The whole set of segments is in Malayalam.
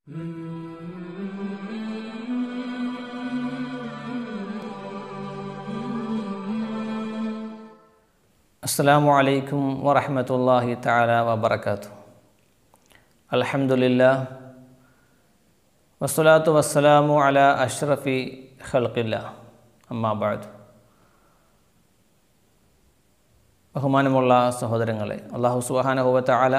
അസ്സാം വലൈക്കും വറഹമത്തല്ലാഹി തആല വബർക്കാത്തു അൽഹംദുലില്ലാ വസ്സലാത്തു വസ്സലാമു അല അഷ്റഫി ഖൽഖില്ല അമ്മാബാദ് ബഹുമാനമുള്ള സഹോദരങ്ങളെ അള്ളാഹു സുബാനഹുവത്ത ആല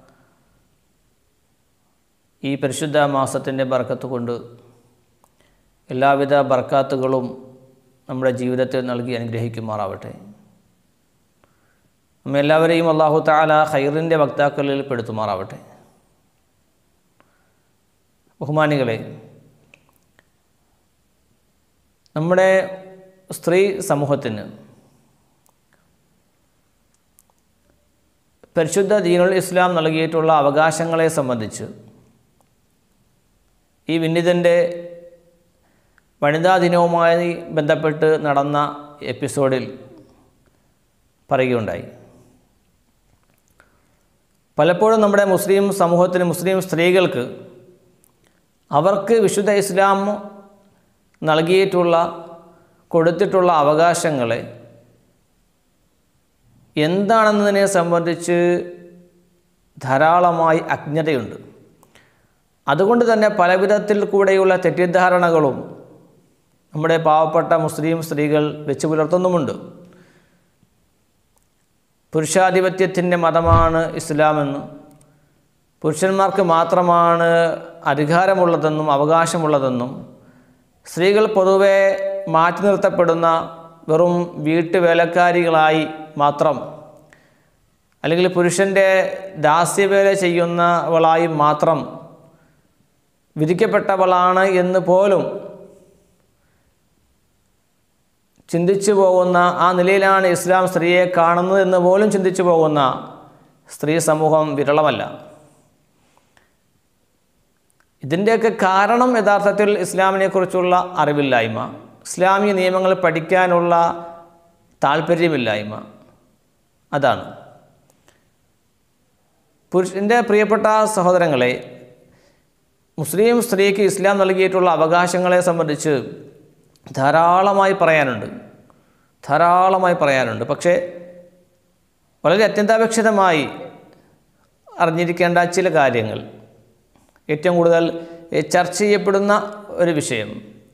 ഈ പരിശുദ്ധ മാസത്തിൻ്റെ ബർക്കത്ത് കൊണ്ട് എല്ലാവിധ ബർക്കാത്തുകളും നമ്മുടെ ജീവിതത്തിൽ നൽകി അനുഗ്രഹിക്കുമാറാവട്ടെ നമ്മ എല്ലാവരെയും അള്ളാഹു താല ഖൈറിൻ്റെ വക്താക്കളിൽ പെടുത്തുമാറാവട്ടെ ബഹുമാനികളെ നമ്മുടെ സ്ത്രീ സമൂഹത്തിന് പരിശുദ്ധ ദീനുൽ ഇസ്ലാം നൽകിയിട്ടുള്ള അവകാശങ്ങളെ സംബന്ധിച്ച് ഈ വിന്നിതൻ്റെ വനിതാ ദിനവുമായി ബന്ധപ്പെട്ട് നടന്ന എപ്പിസോഡിൽ പറയുകയുണ്ടായി പലപ്പോഴും നമ്മുടെ മുസ്ലിം സമൂഹത്തിന് മുസ്ലിം സ്ത്രീകൾക്ക് അവർക്ക് വിശുദ്ധ ഇസ്ലാം നൽകിയിട്ടുള്ള കൊടുത്തിട്ടുള്ള അവകാശങ്ങളെ എന്താണെന്നതിനെ സംബന്ധിച്ച് ധാരാളമായി അജ്ഞതയുണ്ട് അതുകൊണ്ട് തന്നെ പലവിധത്തിൽ കൂടെയുള്ള തെറ്റിദ്ധാരണകളും നമ്മുടെ പാവപ്പെട്ട മുസ്ലിം സ്ത്രീകൾ വെച്ച് പുലർത്തുന്നുമുണ്ട് പുരുഷാധിപത്യത്തിൻ്റെ മതമാണ് ഇസ്ലാമെന്നും പുരുഷന്മാർക്ക് മാത്രമാണ് അധികാരമുള്ളതെന്നും അവകാശമുള്ളതെന്നും സ്ത്രീകൾ പൊതുവെ മാറ്റി നിർത്തപ്പെടുന്ന വെറും വീട്ടുവേലക്കാരികളായി മാത്രം അല്ലെങ്കിൽ പുരുഷൻ്റെ ദാസ്യവേല ചെയ്യുന്നവളായി മാത്രം വിധിക്കപ്പെട്ടവളാണ് എന്ന് പോലും ചിന്തിച്ചു പോകുന്ന ആ നിലയിലാണ് ഇസ്ലാം സ്ത്രീയെ കാണുന്നത് എന്ന് പോലും ചിന്തിച്ചു പോകുന്ന സ്ത്രീ സമൂഹം വിരളമല്ല ഇതിൻ്റെയൊക്കെ കാരണം യഥാർത്ഥത്തിൽ ഇസ്ലാമിനെക്കുറിച്ചുള്ള അറിവില്ലായ്മ ഇസ്ലാമിക നിയമങ്ങൾ പഠിക്കാനുള്ള താല്പര്യമില്ലായ്മ അതാണ് പുരുഷൻ്റെ പ്രിയപ്പെട്ട സഹോദരങ്ങളെ മുസ്ലിം സ്ത്രീക്ക് ഇസ്ലാം നൽകിയിട്ടുള്ള അവകാശങ്ങളെ സംബന്ധിച്ച് ധാരാളമായി പറയാനുണ്ട് ധാരാളമായി പറയാനുണ്ട് പക്ഷേ വളരെ അത്യന്താപേക്ഷിതമായി അറിഞ്ഞിരിക്കേണ്ട ചില കാര്യങ്ങൾ ഏറ്റവും കൂടുതൽ ചർച്ച ചെയ്യപ്പെടുന്ന ഒരു വിഷയം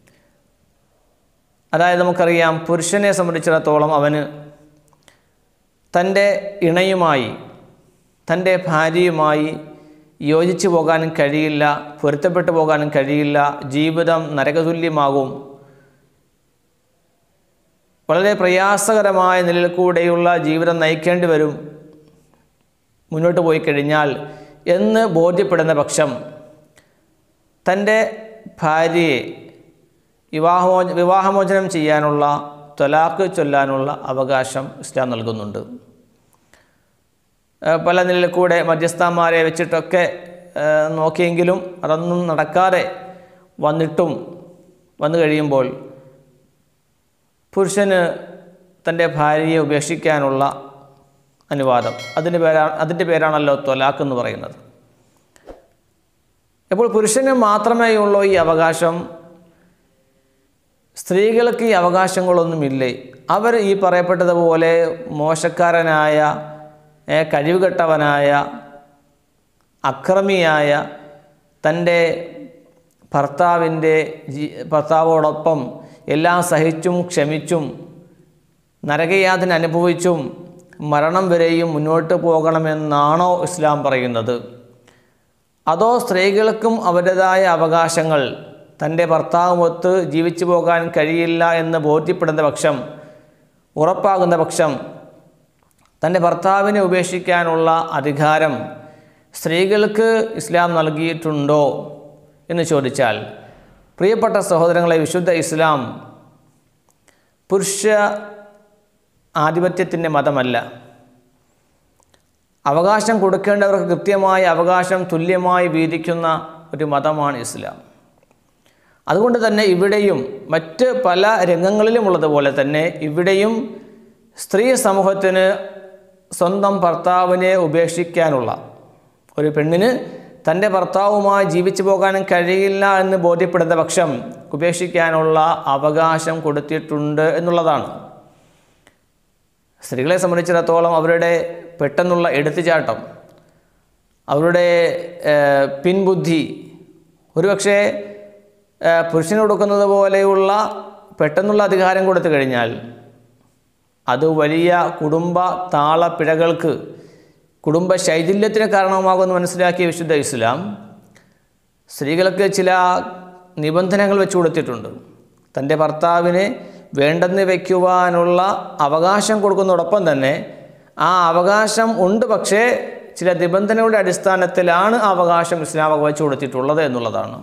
അതായത് നമുക്കറിയാം പുരുഷനെ സംബന്ധിച്ചിടത്തോളം അവന് തൻ്റെ ഇണയുമായി തൻ്റെ ഭാര്യയുമായി യോജിച്ചു പോകാനും കഴിയില്ല പൊരുത്തപ്പെട്ടു പോകാനും കഴിയില്ല ജീവിതം നരകതുല്യമാകും വളരെ പ്രയാസകരമായ നിലയിൽ കൂടെയുള്ള ജീവിതം നയിക്കേണ്ടി വരും മുന്നോട്ട് പോയി കഴിഞ്ഞാൽ എന്ന് ബോധ്യപ്പെടുന്ന പക്ഷം തൻ്റെ ഭാര്യയെ വിവാഹമോ വിവാഹമോചനം ചെയ്യാനുള്ള തൊലാക്ക് ചൊല്ലാനുള്ള അവകാശം ഇസ്ലാം നൽകുന്നുണ്ട് പല നിലയിൽ കൂടെ മധ്യസ്ഥന്മാരെ വെച്ചിട്ടൊക്കെ നോക്കിയെങ്കിലും അതൊന്നും നടക്കാതെ വന്നിട്ടും വന്നു കഴിയുമ്പോൾ പുരുഷന് തൻ്റെ ഭാര്യയെ ഉപേക്ഷിക്കാനുള്ള അനുവാദം അതിൻ്റെ പേരാ അതിൻ്റെ പേരാണല്ലോ തൊലാക്ക് എന്ന് പറയുന്നത് അപ്പോൾ പുരുഷന് മാത്രമേ ഉള്ളൂ ഈ അവകാശം സ്ത്രീകൾക്ക് ഈ അവകാശങ്ങളൊന്നുമില്ലേ അവർ ഈ പറയപ്പെട്ടതുപോലെ മോശക്കാരനായ കഴിവുകെട്ടവനായ അക്രമിയായ തൻ്റെ ഭർത്താവിൻ്റെ ജീ ഭർത്താവോടൊപ്പം എല്ലാം സഹിച്ചും ക്ഷമിച്ചും നരകയാതന അനുഭവിച്ചും മരണം വരെയും മുന്നോട്ട് പോകണമെന്നാണോ ഇസ്ലാം പറയുന്നത് അതോ സ്ത്രീകൾക്കും അവരുടേതായ അവകാശങ്ങൾ തൻ്റെ ഭർത്താവുമൊത്ത് ജീവിച്ചു പോകാൻ കഴിയില്ല എന്ന് ബോധ്യപ്പെടുന്ന പക്ഷം ഉറപ്പാകുന്ന പക്ഷം തൻ്റെ ഭർത്താവിനെ ഉപേക്ഷിക്കാനുള്ള അധികാരം സ്ത്രീകൾക്ക് ഇസ്ലാം നൽകിയിട്ടുണ്ടോ എന്ന് ചോദിച്ചാൽ പ്രിയപ്പെട്ട സഹോദരങ്ങളെ വിശുദ്ധ ഇസ്ലാം പുരുഷ ആധിപത്യത്തിൻ്റെ മതമല്ല അവകാശം കൊടുക്കേണ്ടവർക്ക് കൃത്യമായ അവകാശം തുല്യമായി വീതിക്കുന്ന ഒരു മതമാണ് ഇസ്ലാം അതുകൊണ്ട് തന്നെ ഇവിടെയും മറ്റ് പല രംഗങ്ങളിലുമുള്ളതുപോലെ തന്നെ ഇവിടെയും സ്ത്രീ സമൂഹത്തിന് സ്വന്തം ഭർത്താവിനെ ഉപേക്ഷിക്കാനുള്ള ഒരു പെണ്ണിന് തൻ്റെ ഭർത്താവുമായി ജീവിച്ചു പോകാനും കഴിയില്ല എന്ന് ബോധ്യപ്പെടുന്ന പക്ഷം ഉപേക്ഷിക്കാനുള്ള അവകാശം കൊടുത്തിട്ടുണ്ട് എന്നുള്ളതാണ് സ്ത്രീകളെ സംബന്ധിച്ചിടത്തോളം അവരുടെ പെട്ടെന്നുള്ള എടുത്തുചാട്ടം അവരുടെ ഏഹ്, പിൻബുദ്ധി ഒരുപക്ഷെ ഏഹ്, പുരുഷന് കൊടുക്കുന്നത് പോലെയുള്ള പെട്ടെന്നുള്ള അധികാരം കൊടുത്തു കഴിഞ്ഞാൽ അത് വലിയ കുടുംബ താളപ്പിഴകൾക്ക് കുടുംബ ശൈഥില്യത്തിന് കാരണമാകുമെന്ന് മനസ്സിലാക്കിയ വിശുദ്ധ ഇസ്ലാം സ്ത്രീകൾക്ക് ചില നിബന്ധനകൾ വെച്ചു കൊടുത്തിട്ടുണ്ട് തൻ്റെ ഭർത്താവിന് വേണ്ടെന്ന് വയ്ക്കുവാനുള്ള അവകാശം കൊടുക്കുന്നതോടൊപ്പം തന്നെ ആ അവകാശം ഉണ്ട് പക്ഷേ ചില നിബന്ധനകളുടെ അടിസ്ഥാനത്തിലാണ് ആ അവകാശം ഇസ്ലാം വകവെച്ചു കൊടുത്തിട്ടുള്ളത് എന്നുള്ളതാണ്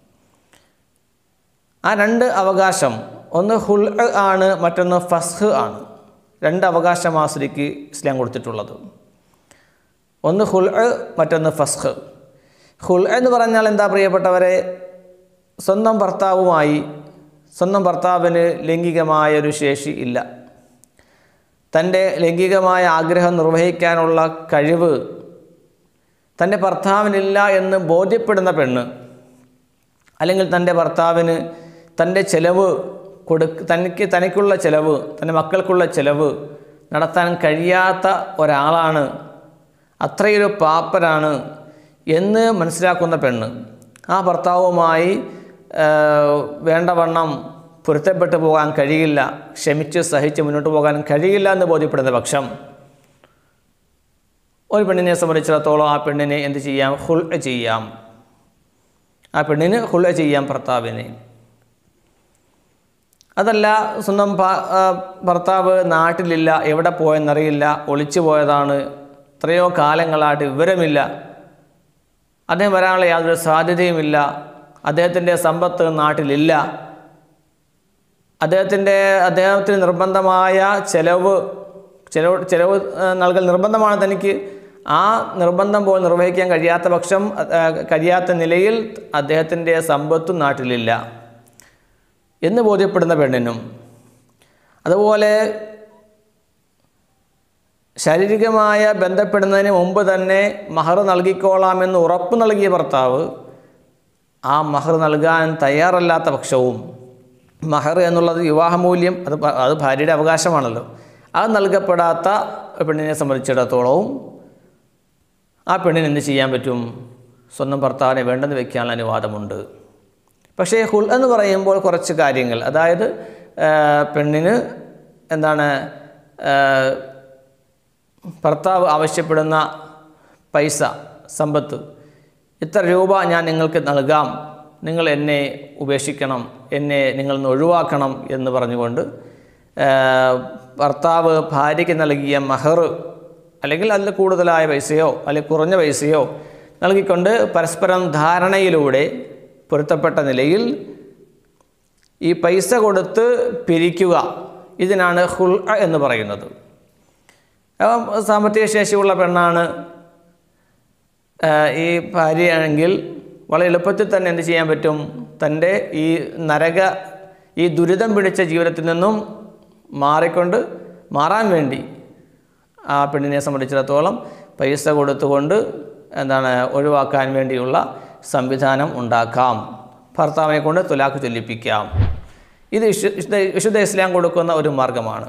ആ രണ്ട് അവകാശം ഒന്ന് ഹുൽ ആണ് മറ്റൊന്ന് ഫസ്ഹ് ആണ് രണ്ട് അവകാശം ആ സ്ത്രീക്ക് ഇസ്ലാം കൊടുത്തിട്ടുള്ളത് ഒന്ന് ഹുൽ മറ്റൊന്ന് ഫസ്ഹ് ഹുൽ എന്ന് പറഞ്ഞാൽ എന്താ പ്രിയപ്പെട്ടവരെ സ്വന്തം ഭർത്താവുമായി സ്വന്തം ഭർത്താവിന് ലൈംഗികമായ ഒരു ശേഷി ഇല്ല തൻ്റെ ലൈംഗികമായ ആഗ്രഹം നിർവഹിക്കാനുള്ള കഴിവ് തൻ്റെ ഭർത്താവിനില്ല എന്ന് ബോധ്യപ്പെടുന്ന പെണ്ണ് അല്ലെങ്കിൽ തൻ്റെ ഭർത്താവിന് തൻ്റെ ചെലവ് കൊടു തനിക്ക് തനിക്കുള്ള ചെലവ് തൻ്റെ മക്കൾക്കുള്ള ചെലവ് നടത്താൻ കഴിയാത്ത ഒരാളാണ് അത്രയൊരു പാപ്പരാണ് എന്ന് മനസ്സിലാക്കുന്ന പെണ്ണ് ആ ഭർത്താവുമായി ആ, വേണ്ടവണ്ണം പൊരുത്തപ്പെട്ടു പോകാൻ കഴിയില്ല ക്ഷമിച്ച് സഹിച്ച് മുന്നോട്ട് പോകാൻ കഴിയില്ല എന്ന് ബോധ്യപ്പെടുന്ന പക്ഷം ഒരു പെണ്ണിനെ സംബന്ധിച്ചിടത്തോളം ആ പെണ്ണിനെ എന്ത് ചെയ്യാം ഹുൾ ചെയ്യാം ആ പെണ്ണിന് ഹുൾ ചെയ്യാം ഭർത്താവിനെ അതല്ല സ്വന്തം ഭ- ആ, ഭർത്താവ് നാട്ടിലില്ല എവിടെ പോയെന്നറിയില്ല ഒളിച്ചു പോയതാണ് എത്രയോ കാലങ്ങളായിട്ട് വിവരമില്ല അദ്ദേഹം വരാനുള്ള യാതൊരു സാധ്യതയുമില്ല അദ്ദേഹത്തിൻ്റെ സമ്പത്ത് നാട്ടിലില്ല അദ്ദേഹത്തിൻ്റെ അദ്ദേഹത്തിന് നിർബന്ധമായ ചെലവ് ചെലവ് ചെലവ് ആ, നൽകൽ നിർബന്ധമാണ് തനിക്ക് ആ നിർബന്ധം പോലും നിർവഹിക്കാൻ കഴിയാത്ത പക്ഷം ആ, കഴിയാത്ത നിലയിൽ അദ്ദേഹത്തിൻ്റെ സമ്പത്തും നാട്ടിലില്ല എന്ന് ബോധ്യപ്പെടുന്ന പെണ്ണിനും അതുപോലെ ശാരീരികമായ ബന്ധപ്പെടുന്നതിന് മുമ്പ് തന്നെ മഹർ നൽകിക്കോളാമെന്ന് ഉറപ്പ് നൽകിയ ഭർത്താവ് ആ മഹർ നൽകാൻ തയ്യാറല്ലാത്ത പക്ഷവും മഹർ എന്നുള്ളത് വിവാഹമൂല്യം അത് ഭ- അത് ഭാര്യയുടെ അവകാശമാണല്ലോ അത് നൽകപ്പെടാത്ത പെണ്ണിനെ സംബന്ധിച്ചിടത്തോളവും ആ പെണ്ണിന് എന്ത് ചെയ്യാൻ പറ്റും സ്വന്തം ഭർത്താവിനെ വേണ്ടെന്ന് വെക്കാനുള്ള അനുവാദമുണ്ട് പക്ഷേ ഹുൽ എന്ന് പറയുമ്പോൾ കുറച്ച് കാര്യങ്ങൾ അതായത് ആ, പെണ്ണിന് എന്താണ് ആ, ഭർത്താവ് ആവശ്യപ്പെടുന്ന പൈസ സമ്പത്ത് ഇത്ര രൂപ ഞാൻ നിങ്ങൾക്ക് നൽകാം നിങ്ങൾ എന്നെ ഉപേക്ഷിക്കണം എന്നെ നിങ്ങൾ ഒന്ന് ഒഴിവാക്കണം എന്ന് പറഞ്ഞുകൊണ്ട് ആ, ഭർത്താവ് ഭാര്യയ്ക്ക് നൽകിയ മഹർ അല്ലെങ്കിൽ അതിൽ കൂടുതലായ പൈസയോ അല്ലെങ്കിൽ കുറഞ്ഞ പൈസയോ നൽകിക്കൊണ്ട് പരസ്പരം ധാരണയിലൂടെ പൊരുത്തപ്പെട്ട നിലയിൽ ഈ പൈസ കൊടുത്ത് പിരിക്കുക ഇതിനാണ് ഹുൽ എന്ന് പറയുന്നത് അപ്പം സാമ്പത്തിക ശേഷിയുള്ള പെണ്ണാണ് ആ, ഈ ഭാര്യയാണെങ്കിൽ വളരെ എളുപ്പത്തിൽ തന്നെ എന്ത് ചെയ്യാൻ പറ്റും തൻ്റെ ഈ നരക ഈ ദുരിതം പിടിച്ച ജീവിതത്തിൽ നിന്നും മാറിക്കൊണ്ട് മാറാൻ വേണ്ടി ആ പെണ്ണിനെ സംബന്ധിച്ചിടത്തോളം പൈസ കൊടുത്തുകൊണ്ട് എന്താണ് ഒഴിവാക്കാൻ വേണ്ടിയുള്ള സംവിധാനം ഉണ്ടാക്കാം ഭർത്താവിനെ കൊണ്ട് തുലാക്ക് ചൊല്ലിപ്പിക്കാം ഇത് വിശു- വിശുദ്ധ വിശുദ്ധ ഇസ്ലാം കൊടുക്കുന്ന ഒരു മാർഗമാണ്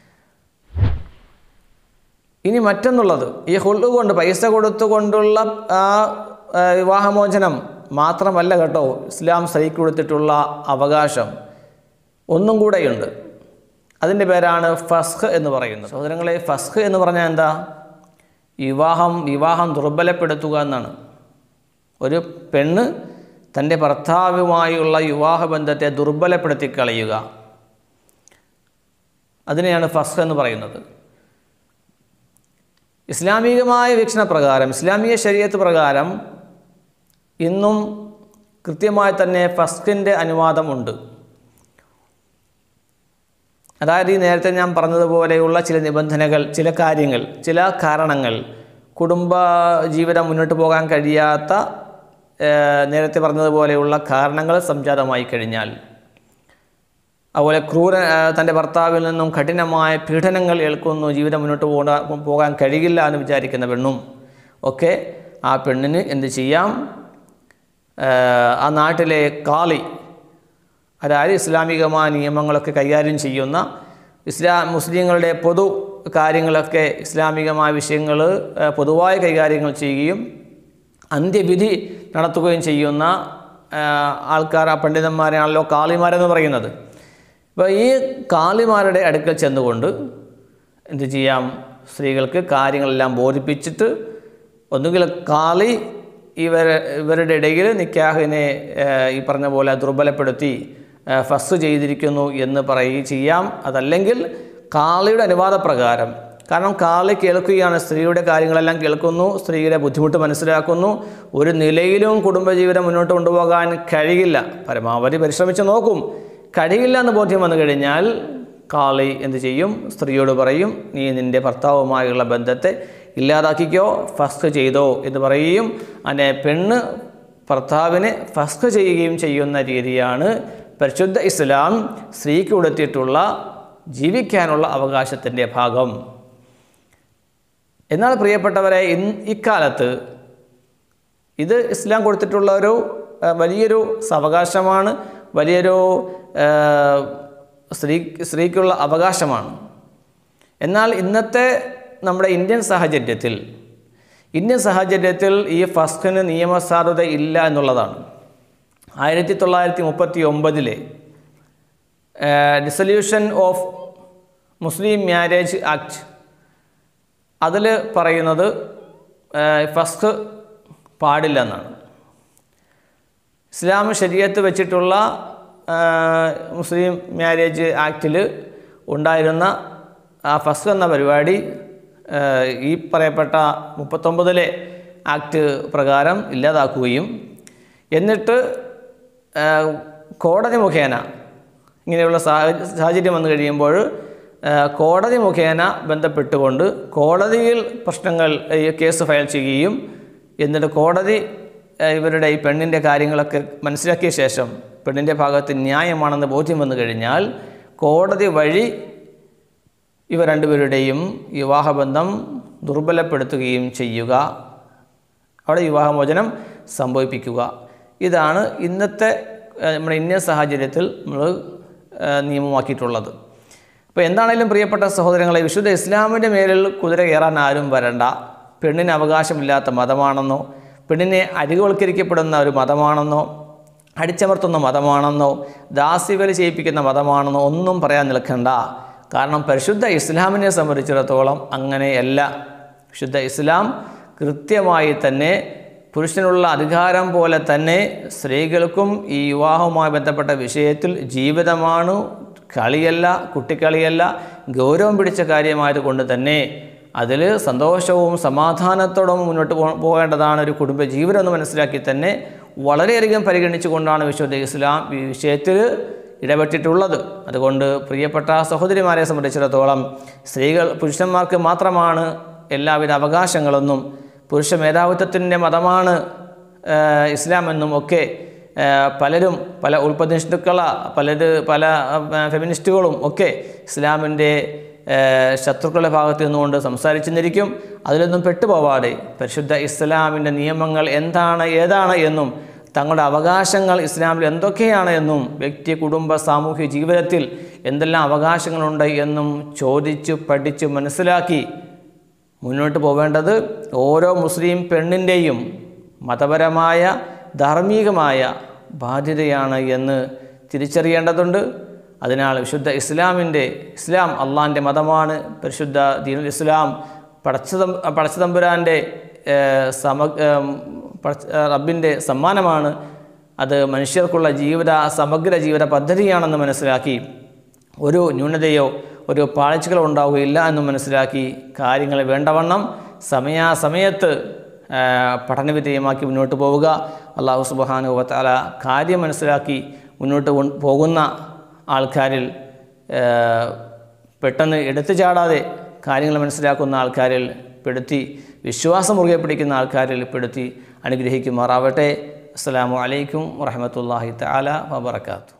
ഇനി മറ്റൊന്നുള്ളത് ഈ ഹുള്ളു കൊണ്ട് പൈസ കൊടുത്തുകൊണ്ടുള്ള ആ ആ, വിവാഹമോചനം മാത്രമല്ല കേട്ടോ ഇസ്ലാം സ്ത്രീക്ക് കൊടുത്തിട്ടുള്ള അവകാശം ഒന്നും കൂടെയുണ്ട് അതിൻ്റെ പേരാണ് ഫസ്ഹ് എന്ന് പറയുന്നത് സഹോദരങ്ങളെ ഫസ്ഹ് എന്ന് പറഞ്ഞാൽ എന്താ വിവാഹം വിവാഹം ദുർബലപ്പെടുത്തുക എന്നാണ് ഒരു പെണ്ണ് തൻ്റെ ഭർത്താവുമായുള്ള വിവാഹബന്ധത്തെ ദുർബലപ്പെടുത്തി കളയുക അതിനെയാണ് ഫസ്ഹ് എന്ന് പറയുന്നത് ഇസ്ലാമികമായ വീക്ഷണപ്രകാരം ഇസ്ലാമിക ശരീരത്ത് പ്രകാരം ഇന്നും കൃത്യമായി തന്നെ ഫസ്കിൻ്റെ അനുവാദമുണ്ട് അതായത് ഈ നേരത്തെ ഞാൻ പറഞ്ഞതുപോലെയുള്ള ചില നിബന്ധനകൾ ചില കാര്യങ്ങൾ ചില കാരണങ്ങൾ കുടുംബ ജീവിതം മുന്നോട്ട് പോകാൻ കഴിയാത്ത ഏഹ്, നേരത്തെ പറഞ്ഞതുപോലെയുള്ള കാരണങ്ങൾ സംജാതമായി കഴിഞ്ഞാൽ അതുപോലെ ക്രൂര ഏഹ്, തൻ്റെ ഭർത്താവിൽ നിന്നും കഠിനമായ പീഡനങ്ങൾ ഏൽക്കുന്നു ജീവിതം മുന്നോട്ട് പോകാൻ പോകാൻ കഴിയില്ല എന്ന് വിചാരിക്കുന്ന പെണ്ണും ഒക്കെ ആ പെണ്ണിന് എന്ത് ചെയ്യാം ഏഹ് ആ നാട്ടിലെ കാളി അതായത് ഇസ്ലാമികമായ നിയമങ്ങളൊക്കെ കൈകാര്യം ചെയ്യുന്ന ഇസ്ലാം മുസ്ലിങ്ങളുടെ പൊതു കാര്യങ്ങളൊക്കെ ഇസ്ലാമികമായ വിഷയങ്ങൾ ഏഹ് പൊതുവായ കൈകാര്യങ്ങൾ ചെയ്യുകയും അന്ത്യവിധി നടത്തുകയും ചെയ്യുന്ന ഏഹ് ആൾക്കാർ ആ പണ്ഡിതന്മാരെയാണല്ലോ കാളിമാരെന്ന് പറയുന്നത് അപ്പോൾ ഈ കാളിമാരുടെ അടുക്കൽ ചെന്നുകൊണ്ട് എന്ത് ചെയ്യാം സ്ത്രീകൾക്ക് കാര്യങ്ങളെല്ലാം ബോധിപ്പിച്ചിട്ട് ഒന്നുകിൽ കാളി ഇവർ ഇവരുടെ ഇടയിൽ നിക്കാഹിനെ ഏഹ്, ഈ പറഞ്ഞ പോലെ ദുർബലപ്പെടുത്തി ഏഹ്, ഫസ് ചെയ്തിരിക്കുന്നു എന്ന് പറയുകയും ചെയ്യാം അതല്ലെങ്കിൽ കാളിയുടെ അനുവാദപ്രകാരം കാരണം കാളി കേൾക്കുകയാണ് സ്ത്രീയുടെ കാര്യങ്ങളെല്ലാം കേൾക്കുന്നു സ്ത്രീയുടെ ബുദ്ധിമുട്ട് മനസ്സിലാക്കുന്നു ഒരു നിലയിലും കുടുംബജീവിതം മുന്നോട്ട് കൊണ്ടുപോകാൻ കഴിയില്ല പരമാവധി പരിശ്രമിച്ച് നോക്കും കഴിയില്ല എന്ന് ബോധ്യം വന്നു കഴിഞ്ഞാൽ കാളി എന്ത് ചെയ്യും സ്ത്രീയോട് പറയും നീ നിൻ്റെ ഭർത്താവുമായുള്ള ബന്ധത്തെ ഇല്ലാതാക്കിക്കോ ഫസ്റ്റ് ചെയ്തോ എന്ന് പറയുകയും അങ്ങനെ പെണ്ണ് ഭർത്താവിനെ ഫസ്റ്റ് ചെയ്യുകയും ചെയ്യുന്ന രീതിയാണ് പരിശുദ്ധ ഇസ്ലാം സ്ത്രീക്ക് കൊടുത്തിട്ടുള്ള ജീവിക്കാനുള്ള അവകാശത്തിൻ്റെ ഭാഗം എന്നാൽ പ്രിയപ്പെട്ടവരെ ഇൻ ഇക്കാലത്ത് ഇത് ഇസ്ലാം കൊടുത്തിട്ടുള്ള ഒരു ആ, വലിയൊരു അവകാശമാണ് വലിയൊരു ആ, സ്ത്രീ സ്ത്രീക്കുള്ള അവകാശമാണ് എന്നാൽ ഇന്നത്തെ നമ്മുടെ ഇന്ത്യൻ സാഹചര്യത്തിൽ ഇന്ത്യൻ സാഹചര്യത്തിൽ ഈ ഫസ്റ്റിന് നിയമസാധുത ഇല്ല എന്നുള്ളതാണ് ആയിരത്തി തൊള്ളായിരത്തി മുപ്പത്തി ഒമ്പതിലെ dissolution of Muslim marriage act അതിൽ പറയുന്നത് ഫസ്റ്റ് പാടില്ലെന്നാണ് ഇസ്ലാം ശരീരത്ത് വെച്ചിട്ടുള്ള ആ, മുസ്ലിം മാരേജ് ആക്റ്റിൽ ഉണ്ടായിരുന്ന ആ ഫസ്റ്റ് എന്ന പരിപാടി ആ, ഈ പറയപ്പെട്ട മുപ്പത്തൊമ്പതിലെ ആക്ട് പ്രകാരം ഇല്ലാതാക്കുകയും എന്നിട്ട് ആ, കോടതി മുഖേന ഇങ്ങനെയുള്ള സാഹ- സാഹചര്യം വന്നു കഴിയുമ്പോൾ ആ, കോടതി മുഖേന ബന്ധപ്പെട്ടുകൊണ്ട് കോടതിയിൽ പ്രശ്നങ്ങൾ ഈ കേസ് ഫയൽ ചെയ്യുകയും എന്നിട്ട് കോടതി ആ, ഇവരുടെ ഈ പെണ്ണിൻ്റെ കാര്യങ്ങളൊക്കെ മനസ്സിലാക്കിയ ശേഷം പെണ്ണിൻ്റെ ഭാഗത്ത് ന്യായമാണെന്ന് ബോധ്യം വന്നു കഴിഞ്ഞാൽ കോടതി വഴി ഇവ രണ്ടുപേരുടെയും വിവാഹബന്ധം ദുർബലപ്പെടുത്തുകയും ചെയ്യുക അവിടെ വിവാഹമോചനം സംഭവിപ്പിക്കുക ഇതാണ് ഇന്നത്തെ ഏഹ്, നമ്മുടെ ഇന്ത്യൻ സാഹചര്യത്തിൽ നമ്മൾ ഏഹ്, നിയമമാക്കിയിട്ടുള്ളത് അപ്പോൾ എന്താണേലും പ്രിയപ്പെട്ട സഹോദരങ്ങളെ വിശുദ്ധ ഇസ്ലാമിൻ്റെ മേലിൽ കുതിര കയറാൻ ആരും വരണ്ട പെണ്ണിന് അവകാശമില്ലാത്ത മതമാണെന്നോ പെണ്ണിനെ അരികവൽക്കരിക്കപ്പെടുന്ന ഒരു മതമാണെന്നോ അടിച്ചമർത്തുന്ന മതമാണെന്നോ ദാസ്യവേല ചെയ്യിപ്പിക്കുന്ന മതമാണെന്നോ ഒന്നും പറയാൻ നിൽക്കണ്ട കാരണം പരിശുദ്ധ ഇസ്ലാമിനെ സംബന്ധിച്ചിടത്തോളം അങ്ങനെയല്ല വിശുദ്ധ ഇസ്ലാം കൃത്യമായി തന്നെ പുരുഷനുള്ള അധികാരം പോലെ തന്നെ സ്ത്രീകൾക്കും ഈ വിവാഹവുമായി ബന്ധപ്പെട്ട വിഷയത്തിൽ ജീവിതമാണ് കളിയല്ല കുട്ടിക്കളിയല്ല ഗൗരവം പിടിച്ച കാര്യമായതുകൊണ്ട് തന്നെ അതിൽ സന്തോഷവും സമാധാനത്തോടും മുന്നോട്ട് പോ- പോകേണ്ടതാണ് ഒരു കുടുംബ ജീവിതം എന്ന് മനസ്സിലാക്കി തന്നെ വളരെയധികം പരിഗണിച്ചുകൊണ്ടാണ് വിശുദ്ധ ഇസ്ലാം ഈ വിഷയത്തിൽ ഇടപെട്ടിട്ടുള്ളത് അതുകൊണ്ട് പ്രിയപ്പെട്ട സഹോദരിമാരെ സംബന്ധിച്ചിടത്തോളം സ്ത്രീകൾ പുരുഷന്മാർക്ക് മാത്രമാണ് എല്ലാവിധ അവകാശങ്ങളെന്നും പുരുഷ മേധാവിത്വത്തിൻ്റെ മതമാണ് ഏഹ്, ഇസ്ലാം എന്നും ഒക്കെ ഏഹ്, പലരും പല ഉൽപ്പതിഷ്ണുക്കള പലര് പല ഏഹ്, ഫെമിനിസ്റ്റുകളും ഒക്കെ ഇസ്ലാമിൻ്റെ ഏഹ്, ശത്രുക്കളുടെ ഭാഗത്ത് നിന്നുകൊണ്ട് സംസാരിച്ചെന്നിരിക്കും അതിലൊന്നും പെട്ടുപോവാതെ പരിശുദ്ധ ഇസ്ലാമിൻ്റെ നിയമങ്ങൾ എന്താണ് ഏതാണ് എന്നും തങ്ങളുടെ അവകാശങ്ങൾ ഇസ്ലാമിൽ എന്തൊക്കെയാണ് എന്നും വ്യക്തി കുടുംബ സാമൂഹ്യ ജീവിതത്തിൽ എന്തെല്ലാം അവകാശങ്ങളുണ്ട് എന്നും ചോദിച്ചു പഠിച്ചു മനസ്സിലാക്കി മുന്നോട്ട് പോവേണ്ടത് ഓരോ മുസ്ലിം പെണ്ണിൻ്റെയും മതപരമായ ധാർമ്മികമായ ബാധ്യതയാണ് എന്ന് തിരിച്ചറിയേണ്ടതുണ്ട് അതിനാൽ വിശുദ്ധ ഇസ്ലാമിൻ്റെ ഇസ്ലാം അള്ളാഹിൻ്റെ മതമാണ് പരിശുദ്ധ ദീനുൽ ഇസ്ലാം പടച്ചതം പടച്ചതമ്പുരാൻ്റെ ഏഹ്, സമ ഏഹ്, പടച്ച റബ്ബിൻ്റെ സമ്മാനമാണ് അത് മനുഷ്യർക്കുള്ള ജീവിത സമഗ്ര ജീവിത പദ്ധതിയാണെന്ന് മനസ്സിലാക്കി ഒരു ന്യൂനതയോ ഒരു പാഴ്ചകളോ ഉണ്ടാവുകയില്ല എന്ന് മനസ്സിലാക്കി കാര്യങ്ങൾ വേണ്ടവണ്ണം സമയാസമയത്ത് ആ, പഠനവിധേയമാക്കി മുന്നോട്ട് പോവുക അള്ളാഹു സുബാനു വത്താല കാര്യം മനസ്സിലാക്കി മുന്നോട്ട് കൊ- പോകുന്ന ആൾക്കാരിൽ ആ, പെട്ടെന്ന് എടുത്തു ചാടാതെ കാര്യങ്ങൾ മനസ്സിലാക്കുന്ന ആൾക്കാരിൽ പെടുത്തി വിശ്വാസം മുറുകെ പിടിക്കുന്ന ആൾക്കാരിൽ പെടുത്തി അനുഗ്രഹിക്കുമാറാവട്ടെ അസ്സാം വലൈക്കും വറഹമത്തല്ലാഹി തആല വബറകാതുഹു